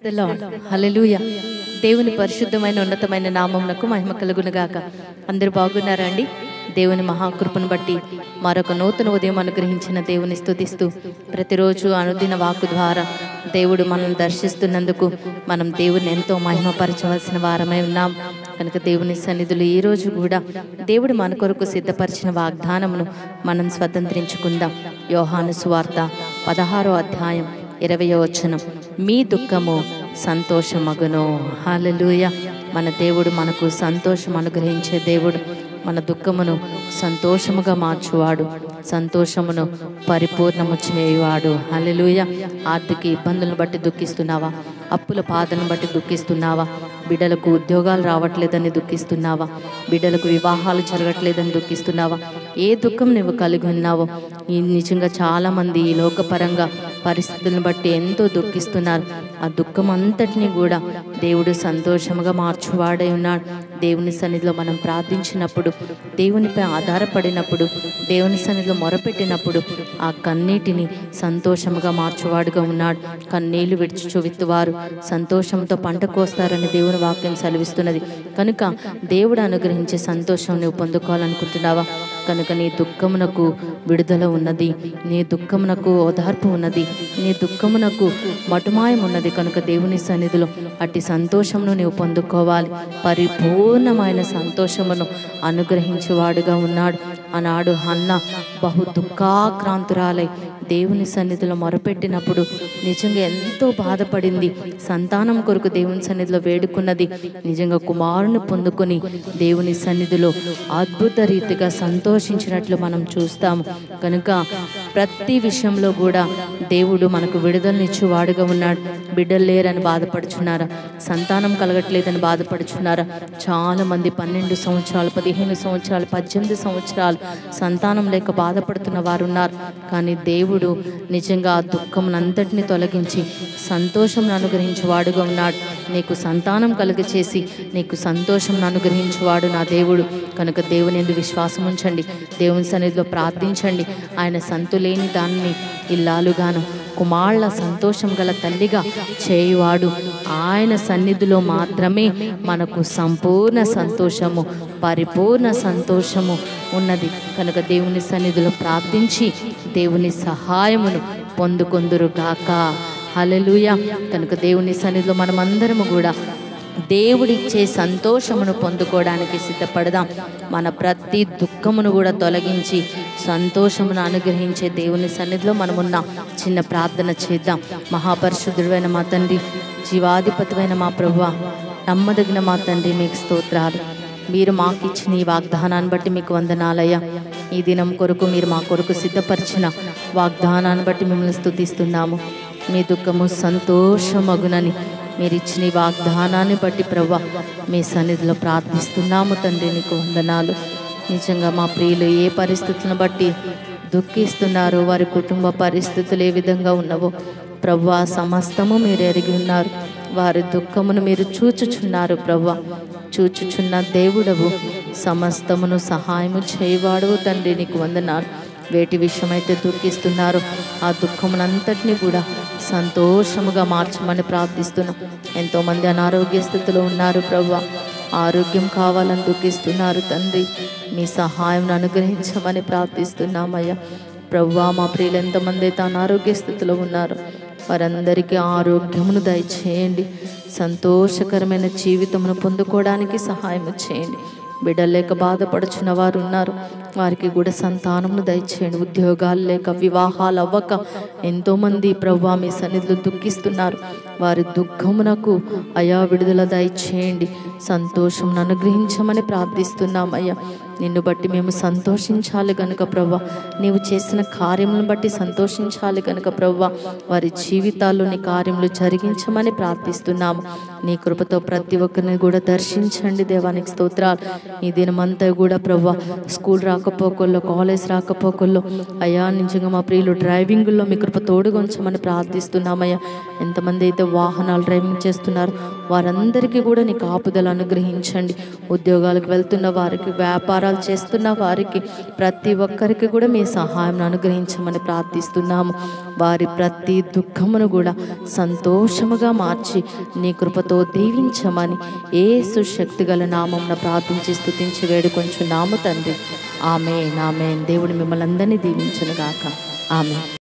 the lord హల్లెలూయ దేవుని పరిశుద్ధమైన ఉన్నతమైన నామమునకు మహిమ కలుగునుగాక అందరూ బాగున్నారా అండి దేవుని మహాకృపను బట్టి మరొక నూతన ఉదయం అనుగ్రహించిన దేవుని స్తుతిస్తూ ప్రతిరోజు అనుదిన వాక్కు ద్వారా దేవుడు మనం దర్శిస్తున్నందుకు మనం దేవుని ఎంతో మహిమపరచవలసిన వారమై ఉన్నాం కనుక దేవుని సన్నిధులు ఈ రోజు కూడా దేవుడు మన కొరకు సిద్ధపరిచిన వాగ్దానమును మనం స్వతంత్రించుకుందాం యోహాను సువార్త పదహారో అధ్యాయం ఇరవయో వచనం మీ దుఃఖము సంతోషమగును హల్లెలూయ మన దేవుడు మనకు సంతోషం అనుగ్రహించే దేవుడు మన దుఃఖమును సంతోషముగా మార్చువాడు సంతోషమును పరిపూర్ణము చేయువాడు హల్లెలూయ ఆర్థిక ఇబ్బందులను బట్టి దుఃఖిస్తున్నావా అప్పుల బాధలను బట్టి దుఃఖిస్తున్నావా బిడ్డలకు ఉద్యోగాలు రావట్లేదని దుఃఖిస్తున్నావా బిడ్డలకు వివాహాలు జరగట్లేదని దుఃఖిస్తున్నావా ఏ దుఃఖం నువ్వు కలిగి ఉన్నావో ఈ నిజంగా చాలా మంది ఈ లోకపరంగా పరిస్థితులను బట్టి ఎంతో దుఃఖిస్తున్నారు ఆ దుఃఖం అంతటిని కూడా దేవుడు సంతోషముగా మార్చువాడై ఉన్నాడు దేవుని సన్నిధిలో మనం ప్రార్థించినప్పుడు దేవునిపై ఆధారపడినప్పుడు దేవుని సన్నిధిలో మొరపెట్టినప్పుడు ఆ కన్నీటిని సంతోషముగా మార్చువాడుగా ఉన్నాడు కన్నీళ్లు విడిచి విత్తువారు సంతోషంతో పంట కోస్తారని దేవుని వాక్యం సెలవిస్తున్నది కనుక దేవుడు అనుగ్రహించే సంతోషం నువ్వు పొందుకోవాలనుకుంటున్నావా కనుక నీ దుఃఖమునకు విడుదల ఉన్నది నీ దుఃఖమునకు ఓదార్పు ఉన్నది నీ దుఃఖమునకు మటుమాయం ఉన్నది కనుక దేవుని సన్నిధిలో అట్టి సంతోషమును నీవు పొందుకోవాలి పరిపూర్ణమైన సంతోషమును అనుగ్రహించేవాడుగా ఉన్నాడు ఆనాడు హన్న బహు దుఃఖాక్రాంతురాలై దేవుని సన్నిధిలో మొరపెట్టినప్పుడు నిజంగా ఎంతో బాధపడింది సంతానం కొరకు దేవుని సన్నిధిలో వేడుకున్నది నిజంగా కుమారుని పొందుకొని దేవుని సన్నిధిలో అద్భుత రీతిగా సంతోషించినట్లు మనం చూస్తాము కనుక ప్రతి విషయంలో కూడా దేవుడు మనకు విడుదలనిచ్చేవాడుగా ఉన్నాడు బిడ్డలు లేరని బాధపడుచున్నారా సంతానం కలగట్లేదని బాధపడుచున్నారా చాలా మంది పన్నెండు సంవత్సరాలు పదిహేను సంవత్సరాలు పద్దెనిమిది సంవత్సరాలు సంతానం లేక బాధపడుతున్న వారు ఉన్నారు కానీ దేవుడు నిజంగా ఆ దుఃఖమునంతటిని తొలగించి సంతోషం అనుగ్రహించేవాడుగా ఉన్నాడు నీకు సంతానం కలుగచేసి నీకు సంతోషం అనుగ్రహించేవాడు నా దేవుడు కనుక దేవుని ఎందు విశ్వాసం ఉంచండి దేవుని సన్నిధిలో ప్రార్థించండి ఆయన సంతులేని దాన్ని ఇల్లాలుగాను కుమారుల సంతోషం గల తల్లిగా చేయువాడు ఆయన సన్నిధిలో మాత్రమే మనకు సంపూర్ణ సంతోషము పరిపూర్ణ సంతోషము ఉన్నది కనుక దేవుని సన్నిధిలో ప్రార్థించి దేవుని సహాయమును పొందుకొందురుగాక హల్లెలూయా కనుక దేవుని సన్నిధిలో మనమందరము కూడా దేవుడిచ్చే సంతోషమును పొందుకోవడానికి సిద్ధపడదాం మన ప్రతి దుఃఖమును కూడా తొలగించి సంతోషమును అనుగ్రహించే దేవుని సన్నిధిలో మనమున్నాం చిన్న ప్రార్థన చేద్దాం మహాపరిశుద్ధుడైన మా తండ్రి జీవాధిపతివైన మా ప్రభువ నమ్మదగిన మా తండ్రి మీకు స్తోత్రాలు మీరు మాకు ఇచ్చిన ఈ వాగ్దానాన్ని బట్టి మీకు వందనాలయ్యా ఈ దినం కొరకు మీరు మా కొరకు సిద్ధపరిచిన వాగ్దానాన్ని బట్టి మిమ్మల్ని స్తుతిస్తున్నాము మీ దుఃఖము సంతోషమగునని మీరు ఇచ్చిన ఈ వాగ్దానాన్ని బట్టి ప్రభా మీ సన్నిధిలో ప్రార్థిస్తున్నాము తండ్రి నీకు వందనాలు నిజంగా మా ప్రియులు ఏ పరిస్థితులను బట్టి దుఃఖిస్తున్నారో వారి కుటుంబ పరిస్థితులు ఏ విధంగా ఉన్నవో ప్రవ్వా సమస్తము మీరు ఎరిగి ఉన్నారు వారి దుఃఖమును మీరు చూచుచున్నారు ప్రవ్వా చూచుచున్న దేవుడవు సమస్తమును సహాయము చేయవాడు తండ్రి నీకు వందనాలు వేటి విషయమైతే దుఃఖిస్తున్నారో ఆ దుఃఖమునంతటిని కూడా సంతోషముగా మార్చమని ప్రార్థిస్తున్నాం ఎంతోమంది అనారోగ్య స్థితిలో ఉన్నారు ప్రవ్వా ఆరోగ్యం కావాలని దుఃఖిస్తున్నారు తండ్రి మీ సహాయం అనుగ్రహించమని ప్రార్థిస్తున్నామయ్యా ప్రవ్వా మా ప్రియులు ఎంతమంది అయితే అనారోగ్య స్థితిలో ఉన్నారు వారందరికీ ఆరోగ్యమును దయచేయండి సంతోషకరమైన జీవితమును పొందుకోవడానికి సహాయం చేయండి బిడ్డలు లేక బాధపడుచున్న వారు ఉన్నారు వారికి కూడా సంతానమును దయచేయండి ఉద్యోగాలు లేక వివాహాలు అవ్వక ఎంతోమంది ప్రభు మీ సన్నిధిలో దుఃఖిస్తున్నారు వారి దుఃఖమునకు అయా విడుదల దయచేయండి సంతోషం అనుగ్రహించమని ప్రార్థిస్తున్నాం అయ్యా నిన్ను బట్టి మేము సంతోషించాలి కనుక ప్రవ్వ నీవు చేసిన కార్యములను బట్టి సంతోషించాలి కనుక ప్రవ్వ వారి జీవితాల్లో నీ కార్యములు జరిగించమని ప్రార్థిస్తున్నాము నీ కృపతో ప్రతి ఒక్కరిని కూడా దర్శించండి దేవానికి స్తోత్రాలు ఈ దినమంతా కూడా ప్రవ్వ స్కూల్ రా రాకపోకల్లో కాలేజ్ రాకపోకల్లో అయ్యా నిజంగా మా ప్రియులు డ్రైవింగ్లో మీ కృప తోడుగా ఉంచమని ప్రార్థిస్తున్నామయ్యా ఎంతమంది అయితే వాహనాలు డ్రైవింగ్ చేస్తున్నారు వారందరికీ కూడా నీ కాపుదల అనుగ్రహించండి ఉద్యోగాలకు వెళ్తున్న వారికి వ్యాపారాలు చేస్తున్న వారికి ప్రతి ఒక్కరికి కూడా మీ సహాయం అనుగ్రహించమని ప్రార్థిస్తున్నాము వారి ప్రతి దుఃఖమును కూడా సంతోషముగా మార్చి నీ కృపతో దీవించమని ఏ సుశక్తి గల నామం ప్రార్థించి స్థుతించి వేడుకొంచున్నాము తండ్రి ఆమె నామే దేవుడు మిమ్మల్ని అందరినీ దీవించను గాక ఆమె